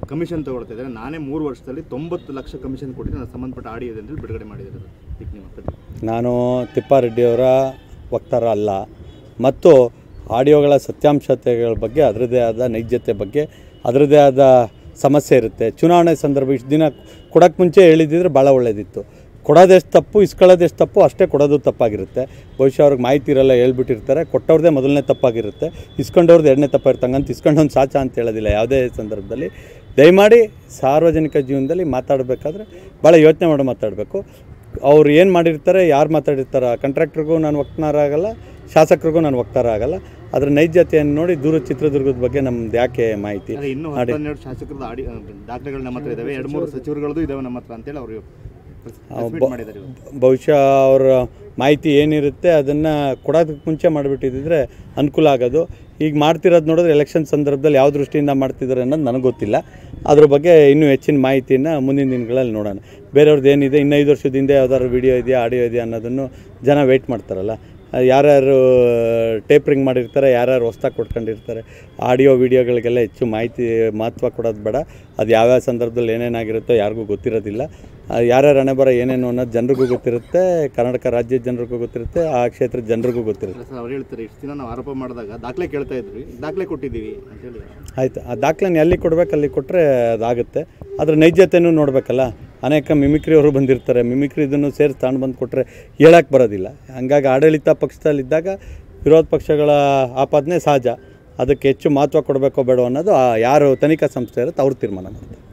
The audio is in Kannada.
ಕಮಿಷನ್ ತಗೊಳ್ತಾ ಇದ್ದಾರೆ ನಾನೇ ಮೂರು ವರ್ಷದಲ್ಲಿ ತೊಂಬತ್ತು ಲಕ್ಷ ಕಮಿಷನ್ ಕೊಟ್ಟಿದ್ದು ನಾನು ಸಂಬಂಧಪಟ್ಟ ಆಡಿಯೋ ಇದೆ ಅಂತ ಬಿಡುಗಡೆ ಮಾಡಿದ್ದಾರೆ ಇದಕ್ಕೆ ನಿಮ್ಮ ಪ್ರತಿ ನಾನು ತಿಪ್ಪಾರೆಡ್ಡಿಯವರ ವಕ್ತಾರ ಅಲ್ಲ ಮತ್ತು ಆಡಿಯೋಗಳ ಸತ್ಯಾಂಶತೆಗಳ ಬಗ್ಗೆ ಅದರದ್ದೇ ಆದ ನೈಜತೆ ಬಗ್ಗೆ ಅದರದ್ದೇ ಆದ ಸಮಸ್ಯೆ ಇರುತ್ತೆ ಚುನಾವಣೆ ಸಂದರ್ಭ ಇಷ್ಟು ದಿನ ಕೊಡೋಕ್ಕೆ ಮುಂಚೆ ಹೇಳಿದ್ದಿದ್ರೆ ಭಾಳ ಒಳ್ಳೇದಿತ್ತು ಕೊಡೋದೆಷ್ಟು ತಪ್ಪು ಇಸ್ಕೊಳ್ಳೋದೆಷ್ಟು ತಪ್ಪು ಅಷ್ಟೇ ಕೊಡೋದು ತಪ್ಪಾಗಿರುತ್ತೆ ಬಹುಶಃ ಅವ್ರಿಗೆ ಮಾಹಿತಿ ಇರಲ್ಲ ಹೇಳ್ಬಿಟ್ಟಿರ್ತಾರೆ ಕೊಟ್ಟವ್ರದ್ದೇ ಮೊದಲನೇ ತಪ್ಪಾಗಿರುತ್ತೆ ಇಸ್ಕೊಂಡವ್ರದ್ದು ಎರಡನೇ ತಪ್ಪಾಗಿರ್ತಂಗಂತ ಇಸ್ಕೊಂಡವ್ನು ಸಾಚ ಅಂತ ಹೇಳೋದಿಲ್ಲ ಯಾವುದೇ ಸಂದರ್ಭದಲ್ಲಿ ದಯಮಾಡಿ ಸಾರ್ವಜನಿಕ ಜೀವನದಲ್ಲಿ ಮಾತಾಡಬೇಕಾದ್ರೆ ಭಾಳ ಯೋಚನೆ ಮಾಡಿ ಮಾತಾಡಬೇಕು ಅವ್ರು ಏನು ಮಾಡಿರ್ತಾರೆ ಯಾರು ಮಾತಾಡಿರ್ತಾರೆ ಕಾಂಟ್ರಾಕ್ಟ್ರಿಗೂ ನಾನು ವಕ್ತಾರ ಆಗಲ್ಲ ಶಾಸಕರಿಗೂ ನಾನು ವಕ್ತಾರ ಆಗಲ್ಲ ಅದರ ನೈಜತೆಯನ್ನು ನೋಡಿ ದೂರ ಚಿತ್ರದುರ್ಗದ ಬಗ್ಗೆ ನಮ್ದು ಯಾಕೆ ಮಾಹಿತಿ ಅದೇ ಇನ್ನೂ ಹತ್ತು ಹನ್ನೆರಡು ಶಾಸಕರದ ಆಡಿ ದಾಖಲೆಗಳು ನಮ್ಮ ಹತ್ರ ಇದಾವೆ ಎರಡು ಮೂರು ಸಚಿವರುಗಳದ್ದು ಇದಾವೆ ನಮ್ಮ ಹತ್ರ ಅಂತೇಳಿ ಅವರು ಮಾಡಿದ್ದಾರೆ ಇವತ್ತು. ಬಹುಶಃ ಅವರ ಮಾಹಿತಿ ಏನಿರುತ್ತೆ ಅದನ್ನು ಕೊಡೋದಕ್ಕೆ ಮುಂಚೆ ಮಾಡಿಬಿಟ್ಟಿದ್ರೆ ಅನುಕೂಲ ಆಗೋದು ಈಗ ಮಾಡ್ತಿರೋದು ನೋಡಿದ್ರೆ ಎಲೆಕ್ಷನ್ ಸಂದರ್ಭದಲ್ಲಿ ಯಾವ ದೃಷ್ಟಿಯಿಂದ ಮಾಡ್ತಿದ್ದಾರೆ ಅನ್ನೋದು ನನಗೆ ಗೊತ್ತಿಲ್ಲ ಅದ್ರ ಬಗ್ಗೆ ಇನ್ನೂ ಹೆಚ್ಚಿನ ಮಾಹಿತಿಯನ್ನು ಮುಂದಿನ ದಿನಗಳಲ್ಲಿ ನೋಡೋಣ ಬೇರೆಯವ್ರದ್ದು ಏನಿದೆ ಇನ್ನು ಐದು ವರ್ಷದ ಹಿಂದೆ ಯಾವ್ದಾದ್ರು ವಿಡಿಯೋ ಇದೆಯಾ ಆಡಿಯೋ ಇದೆಯಾ ಅನ್ನೋದನ್ನು ಜನ ವೆಯ್ಟ್ ಮಾಡ್ತಾರಲ್ಲ ಅಹ್ ಯಾರ್ಯಾರು ಟೇಪ್ರಿಂಗ್ ಮಾಡಿರ್ತಾರೆ ಯಾರ್ಯಾರು ಹೊಸ್ದಾಗಿ ಕೊಟ್ಕೊಂಡಿರ್ತಾರೆ ಆಡಿಯೋ ವಿಡಿಯೋಗಳಿಗೆಲ್ಲ ಹೆಚ್ಚು ಮಾಹಿತಿ ಮಹತ್ವ ಕೊಡೋದು ಬೇಡ ಅದು ಯಾವ್ಯಾವ ಸಂದರ್ಭದಲ್ಲಿ ಏನೇನಾಗಿರುತ್ತೋ ಯಾರಿಗೂ ಗೊತ್ತಿರೋದಿಲ್ಲ ಅಹ್ ಯಾರ್ಯಾರ ಹಣೆ ಬರ ಏನೇನು ಅನ್ನೋದು ಜನರಿಗೂ ಗೊತ್ತಿರುತ್ತೆ ಕರ್ನಾಟಕ ರಾಜ್ಯದ ಜನರಿಗೂ ಗೊತ್ತಿರುತ್ತೆ ಆ ಕ್ಷೇತ್ರದ ಜನರಿಗೂ ಗೊತ್ತಿರುತ್ತೆ ಅಲ್ಲ ಸರ್ ಅವ್ರು ಹೇಳ್ತಾರೆ ಇಷ್ಟು ದಿನ ನಾವು ಆರೋಪ ಮಾಡಿದಾಗ ದಾಖಲೆ ಕೇಳ್ತಾ ಇದ್ವಿ ದಾಖಲೆ ಕೊಟ್ಟಿದ್ದೀವಿ ಅಂತೇಳಿ ಆಯಿತು ಆ ದಾಖಲೆನ ಎಲ್ಲಿ ಕೊಡ್ಬೇಕು ಅಲ್ಲಿ ಕೊಟ್ಟರೆ ಅದಾಗುತ್ತೆ ಅದ್ರ ನೈಜತೆನೂ ನೋಡಬೇಕಲ್ಲ ಅನೇಕ ಮಿಮಿಕ್ರಿ ಅವರು ಬಂದಿರ್ತಾರೆ ಮಿಮಿಕ್ರಿ ಇದನ್ನು ಸೇರಿಸಿ ತಗೊಂಡು ಬಂದು ಕೊಟ್ಟರೆ ಹೇಳಕ್ಕೆ ಬರೋದಿಲ್ಲ ಹಂಗಾಗಿ ಆಡಳಿತ ಪಕ್ಷದಲ್ಲಿದ್ದಾಗ ವಿರೋಧ ಪಕ್ಷಗಳ ಆಪಾದನೆ ಸಹಜ ಅದಕ್ಕೆ ಹೆಚ್ಚು ಮಹತ್ವ ಕೊಡಬೇಕೋ ಬೇಡೋ ಅನ್ನೋದು ಆ ಯಾರು ತನಿಖಾ ಸಂಸ್ಥೆ ಇರುತ್ತೆ ಅವ್ರು ತೀರ್ಮಾನ ಮಾಡ್ತಾರೆ